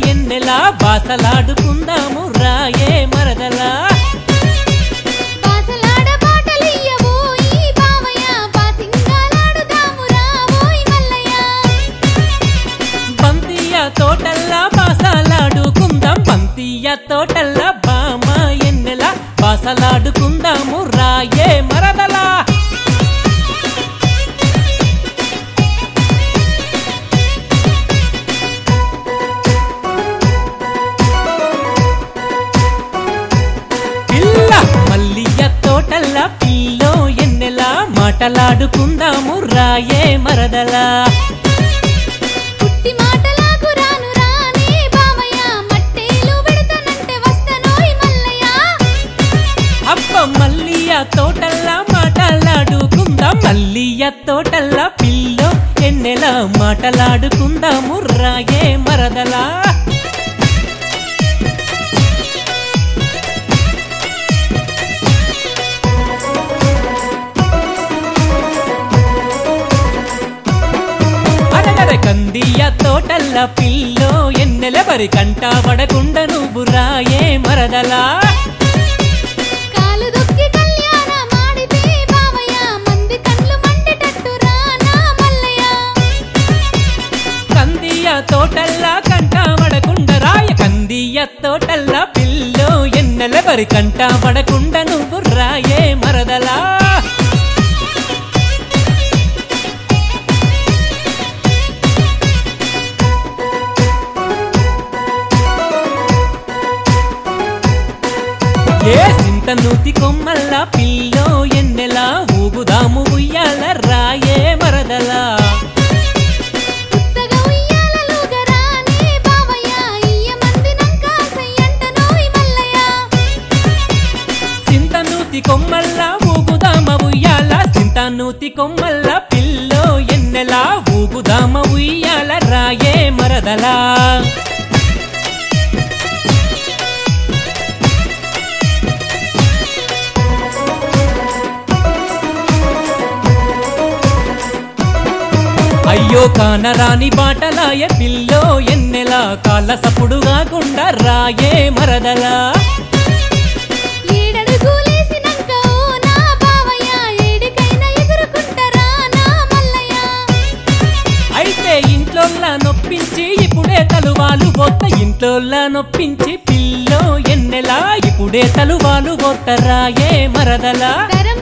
ఎన్నెలా బాసలాడుకుందాము రాయే మరదలా బాసలాడ బాటలియ్యబోయి బావయ్య బాసింగాలాడుదాము రావోయ్ మల్లయ్య బంతియ తోటల్లా బాసలాడుకుందాం బంతియ తోటల్లా బామ ఎన్నెలా బాసలాడుకుందాము రాయే మరదలా పిల్ల మల్లియ తోటల్ల పిల్లో ఎన్నెలా మాటలాడుకుందాము రాయే మరదలా పుట్టి మాటలకు రాను రానే బావయ్య మట్టేలు పెడతానంటే వస్తనోయ్ మల్లయ్య అబ్బ మల్లియ తోటల్లా మాటలాడుకుందాం మల్లియ తోటల్లా పిల్లో ఎన్నెలా మాటలాడుకుందాము రాయే మరదలా అరగర కందియ తోటల్ల పిల్లో ఎన్నెల బరి కంట పడకుండా నువ్వు రాయే మరదలా కాలు దొక్కి కళ్యాణ మాడితే బావయ్య మంది కళ్ళు మండేటట్టు రానా మల్లయ్య కందియ తోటల్లా కంట పడకుండా రాయ కందియ తోటల్లా పిల్లో ఎన్నెల బరి కంట పడకుండా నువ్వు రాయే మరదలా ఏ సింత నూతి కొమ్మల్ల పిల్లో ఎన్నెలా ఊగుదాము ఉయ్యాల రాయే మరదలా ఉత్తగా ఉయ్యాలలుగా రానే బావయ్య ఇయ్య మందినంక సయ్యంటనోయ్ మల్లయ్య సింతనూతి కొమ్మల్ల ఊగుదామ ఉయ్యాల సింతనూతి కొమ్మల్ల పిల్లో ఎన్నెలా ఊగుదామ ఉయ్యాల రాయే మరదలా అయ్యో కానరాని బాటలాయ పిల్లో ఎన్నెలా కాళ్ళ సప్పుడు కాకుండా రాయే మరదలా ఏడడుగులేసినంక ఓ నా బావయ్య ఏడికైనా ఎదురుకుంటారా నా మల్లయ్య అయితే ఇంట్లోల్లా నొప్పించి ఇప్పుడే తలువాలు పోత ఇంట్లోల్లా నొప్పించి పిల్లో ఎన్నెలా ఇప్పుడే తలువాలు పోత రాయే మరదలా తరం